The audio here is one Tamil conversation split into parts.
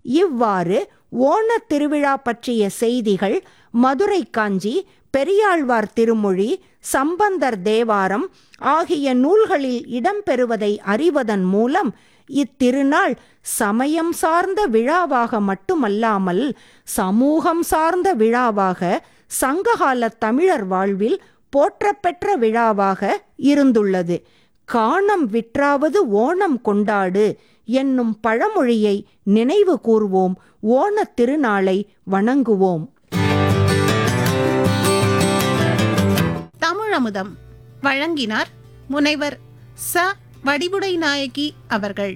இவ்வாறு ஓணத் திருவிழா பற்றிய செய்திகள் மதுரை காஞ்சி பெரியாழ்வார் திருமொழி சம்பந்தர் தேவாரம் ஆகிய நூல்களில் இடம்பெறுவதை அறிவதன் மூலம் இத்திருநாள் சமயம் சார்ந்த விழாவாக மட்டுமல்லாமல் சமூகம் சார்ந்த விழாவாக சங்ககால தமிழர் வாழ்வில் போற்றப்பெற்ற விழாவாக இருந்துள்ளது காணம் விற்றாவது ஓணம் கொண்டாடு என்னும் பழமொழியை நினைவு கூர்வோம் ஓணத் திருநாளை வணங்குவோம் தமிழமுதம் வழங்கினார் முனைவர் ச வடிவுடை நாயகி அவர்கள்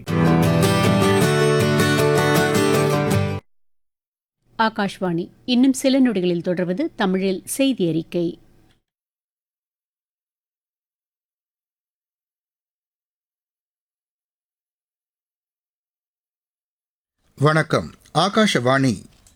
ஆகாஷ்வாணி இன்னும் சில நொடிகளில் தொடர்வது தமிழில் செய்தி அறிக்கை வணக்கம் ஆகாஷவாணி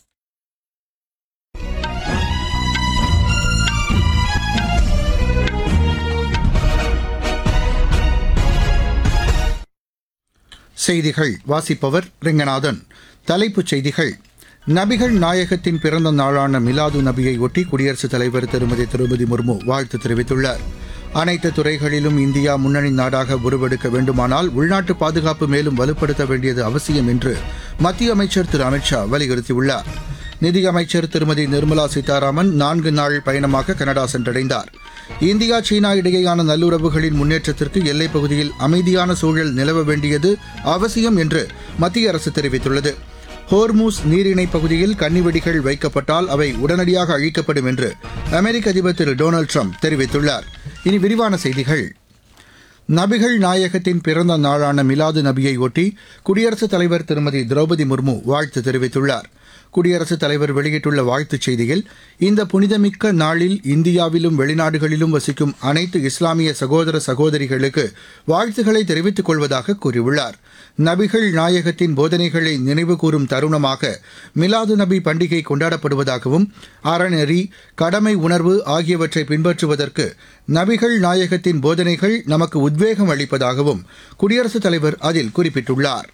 செய்திகள் வாசிப்பவர் ரெங்கநாதன் தலைப்புச் செய்திகள் நபிகள் நாயகத்தின் பிறந்த நாளான மிலாது நபியை ஒட்டி குடியரசுத் தலைவர் திருமதி திரௌபதி முர்மு வாழ்த்து தெரிவித்துள்ளார் அனைத்து துறைகளிலும் இந்தியா முன்னணி நாடாக உருவெடுக்க வேண்டுமானால் உள்நாட்டு பாதுகாப்பு மேலும் வலுப்படுத்த வேண்டியது அவசியம் என்று மத்திய அமைச்சர் திரு அமித்ஷா வலியுறுத்தியுள்ளார் நிதியமைச்சர் திருமதி நிர்மலா சீதாராமன் நான்கு நாள் பயணமாக கனடா சென்றடைந்தார் இந்தியா சீனா இடையேயான நல்லுறவுகளின் முன்னேற்றத்திற்கு எல்லைப் பகுதியில் அமைதியான சூழல் நிலவ வேண்டியது அவசியம் என்று மத்திய அரசு தெரிவித்துள்ளது ஹோர்மூஸ் நீரிணை பகுதியில் கன்னிவெடிகள் வைக்கப்பட்டால் அவை உடனடியாக அழிக்கப்படும் என்று அமெரிக்க அதிபர் திரு டொனால்டு ட்ரம்ப் தெரிவித்துள்ளார் இனி விரிவான செய்திகள் நபிகள் நாயகத்தின் பிறந்த நாளான மிலாது நபியை ஒட்டி குடியரசுத் தலைவர் திருமதி திரௌபதி முர்மு வாழ்த்து தெரிவித்துள்ளார் குடியரசுத் தலைவர் வெளியிட்டுள்ள வாழ்த்துச் செய்தியில் இந்த புனிதமிக்க நாளில் இந்தியாவிலும் வெளிநாடுகளிலும் வசிக்கும் அனைத்து இஸ்லாமிய சகோதர சகோதரிகளுக்கு வாழ்த்துக்களை தெரிவித்துக் கொள்வதாக கூறியுள்ளார் நபிகள் நாயகத்தின் போதனைகளை நினைவுகூரும் தருணமாக மிலாது நபி பண்டிகை கொண்டாடப்படுவதாகவும் அறநெறி கடமை உணர்வு ஆகியவற்றை பின்பற்றுவதற்கு நபிகள் நாயகத்தின் போதனைகள் நமக்கு உத்வேகம் அளிப்பதாகவும் குடியரசுத் தலைவர் அதில் குறிப்பிட்டுள்ளார்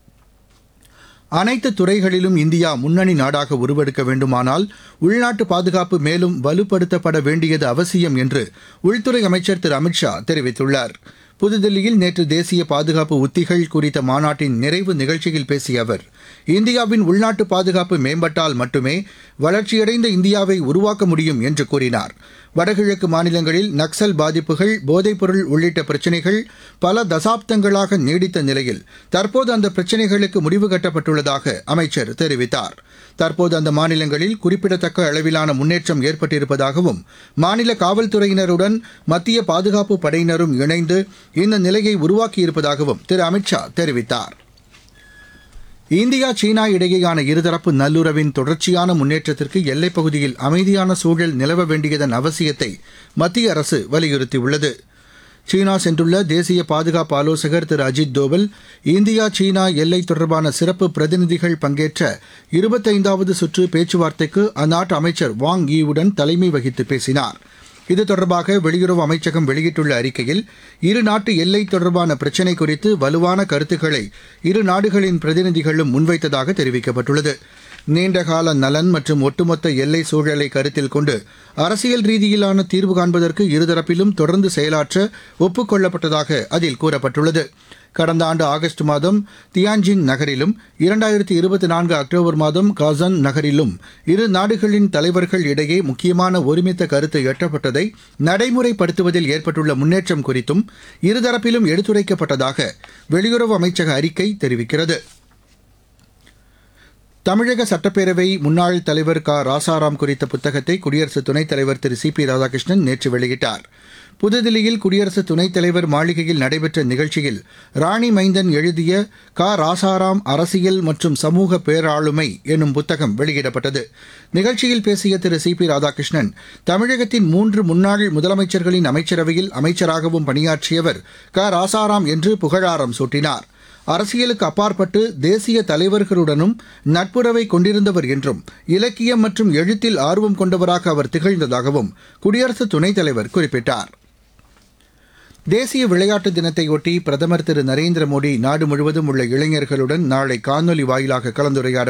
அனைத்து துறைகளிலும் இந்தியா முன்னணி நாடாக உருவெடுக்க வேண்டுமானால் உள்நாட்டு பாதுகாப்பு மேலும் வலுப்படுத்தப்பட வேண்டியது அவசியம் என்று உள்துறை அமைச்சர் திரு அமித்ஷா தெரிவித்துள்ளார் புதுதில்லியில் நேற்று தேசிய பாதுகாப்பு உத்திகள் குறித்த மாநாட்டின் நிறைவு நிகழ்ச்சியில் பேசிய அவர் இந்தியாவின் உள்நாட்டு பாதுகாப்பு மேம்பட்டால் மட்டுமே வளர்ச்சியடைந்த இந்தியாவை உருவாக்க முடியும் என்று கூறினார் வடகிழக்கு மாநிலங்களில் நக்சல் பாதிப்புகள் போதைப்பொருள் உள்ளிட்ட பிரச்சினைகள் பல தசாப்தங்களாக நீடித்த நிலையில் தற்போது அந்த பிரச்சினைகளுக்கு முடிவு கட்டப்பட்டுள்ளதாக அமைச்சர் தெரிவித்தார் தற்போது அந்த மாநிலங்களில் குறிப்பிடத்தக்க அளவிலான முன்னேற்றம் ஏற்பட்டிருப்பதாகவும் மாநில காவல்துறையினருடன் மத்திய பாதுகாப்பு படையினரும் இணைந்து இந்த நிலையை உருவாக்கியிருப்பதாகவும் திரு அமித்ஷா தெரிவித்தார் இந்தியா சீனா இடையேயான இருதரப்பு நல்லுறவின் தொடர்ச்சியான முன்னேற்றத்திற்கு எல்லைப் பகுதியில் அமைதியான சூழல் நிலவ வேண்டியதன் அவசியத்தை மத்திய அரசு வலியுறுத்தியுள்ளது சீனா சென்றுள்ள தேசிய பாதுகாப்பு ஆலோசகர் திரு அஜித் தோவல் இந்தியா சீனா எல்லை தொடர்பான சிறப்பு பிரதிநிதிகள் பங்கேற்ற இருபத்தைந்தாவது சுற்று பேச்சுவார்த்தைக்கு அந்நாட்டு அமைச்சர் வாங் ஈவுடன் தலைமை வகித்து பேசினார் இது தொடர்பாக வெளியுறவு அமைச்சகம் வெளியிட்டுள்ள அறிக்கையில் இரு நாட்டு எல்லை தொடர்பான பிரச்சினை குறித்து வலுவான கருத்துக்களை இரு நாடுகளின் பிரதிநிதிகளும் முன்வைத்ததாக தெரிவிக்கப்பட்டுள்ளது நீண்டகால நலன் மற்றும் ஒட்டுமொத்த எல்லை சூழலை கருத்தில் கொண்டு அரசியல் ரீதியிலான தீர்வு காண்பதற்கு இருதரப்பிலும் தொடர்ந்து செயலாற்ற ஒப்புக் அதில் கூறப்பட்டுள்ளது கடந்த ஆண்டு ஆகஸ்ட் மாதம் தியான்ஜின் நகரிலும் இரண்டாயிரத்தி இருபத்தி நான்கு அக்டோபர் மாதம் காசன் நகரிலும் இரு நாடுகளின் தலைவர்கள் இடையே முக்கியமான ஒருமித்த கருத்து எட்டப்பட்டதை நடைமுறைப்படுத்துவதில் ஏற்பட்டுள்ள முன்னேற்றம் குறித்தும் இருதரப்பிலும் எடுத்துரைக்கப்பட்டதாக வெளியுறவு அமைச்சக அறிக்கை தெரிவிக்கிறது தமிழக சட்டப்பேரவை முன்னாள் தலைவர் க ராசாராம் குறித்த புத்தகத்தை குடியரசு துணைத் தலைவர் திரு சி பி ராதாகிருஷ்ணன் நேற்று வெளியிட்டார் புதுதில்லியில் குடியரசு துணைத் தலைவர் மாளிகையில் நடைபெற்ற நிகழ்ச்சியில் ராணி மைந்தன் எழுதிய க ராசாராம் அரசியல் மற்றும் சமூக பேராளுமை என்னும் புத்தகம் வெளியிடப்பட்டது நிகழ்ச்சியில் பேசிய திரு சி பி ராதாகிருஷ்ணன் தமிழகத்தின் மூன்று முன்னாள் முதலமைச்சர்களின் அமைச்சரவையில் அமைச்சராகவும் பணியாற்றியவர் க ராசாராம் என்று புகழாரம் சூட்டினார் அரசியலுக்கு அப்பாற்பட்டு தேசிய தலைவர்களுடனும் நட்புறவை கொண்டிருந்தவர் என்றும் இலக்கியம் மற்றும் எழுத்தில் ஆர்வம் கொண்டவராக அவர் திகழ்ந்ததாகவும் குடியரசு துணைத் தலைவர் குறிப்பிட்டார் தேசிய விளையாட்டு தினத்தையொட்டி பிரதமர் திரு நரேந்திர மோடி நாடு முழுவதும் உள்ள இளைஞர்களுடன் நாளை காணொலி வாயிலாக கலந்துரையாட